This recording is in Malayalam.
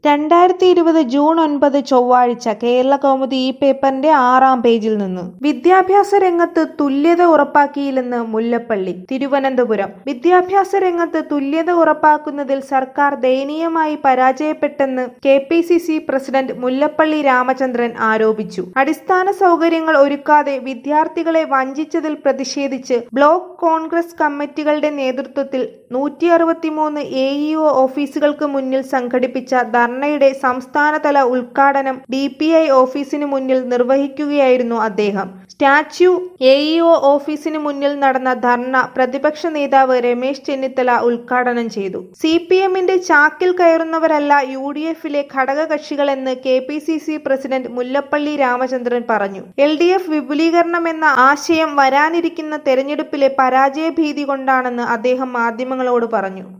രണ്ടായിരത്തി ഇരുപത് ജൂൺ ഒൻപത് ചൊവ്വാഴ്ച കേരളകൗമുദി ഈ പേപ്പറിന്റെ ആറാം പേജിൽ നിന്ന് വിദ്യാഭ്യാസ രംഗത്ത് തുല്യത ഉറപ്പാക്കിയില്ലെന്ന് മുല്ലപ്പള്ളി തിരുവനന്തപുരം വിദ്യാഭ്യാസ രംഗത്ത് തുല്യത ഉറപ്പാക്കുന്നതിൽ സർക്കാർ ദയനീയമായി പരാജയപ്പെട്ടെന്ന് K P C C president Mullappally Ramachandran ആരോപിച്ചു അടിസ്ഥാന സൗകര്യങ്ങൾ ഒരുക്കാതെ വിദ്യാർത്ഥികളെ വഞ്ചിച്ചതിൽ പ്രതിഷേധിച്ച് ബ്ലോക്ക് കോൺഗ്രസ് കമ്മിറ്റികളുടെ നേതൃത്വത്തിൽ നൂറ്റി അറുപത്തിമൂന്ന് എ ഇഒ ഓഫീസുകൾക്ക് മുന്നിൽ സംഘടിപ്പിച്ച ധർണയുടെ സംസ്ഥാനതല ഉദ്ഘാടനം ഡി പി ഐ ഓഫീസിന് മുന്നിൽ നിർവഹിക്കുകയായിരുന്നു അദ്ദേഹം സ്റ്റാച്യു എ ഇഒ ഓഫീസിന് മുന്നിൽ നടന്ന ധർണ പ്രതിപക്ഷ നേതാവ് രമേശ് ചെന്നിത്തല ഉദ്ഘാടനം ചെയ്തു സി പി എമ്മിന്റെ ചാക്കിൽ കയറുന്നവരല്ല യു ഡി എഫിലെ ഘടകകക്ഷികളെന്ന് K P C C president Mullappally Ramachandran പറഞ്ഞു എൽ ഡി എഫ് വിപുലീകരണമെന്ന ആശയം വരാനിരിക്കുന്ന തെരഞ്ഞെടുപ്പിലെ പരാജയഭീതി കൊണ്ടാണെന്ന് അദ്ദേഹം മാധ്യമങ്ങളോട് പറഞ്ഞു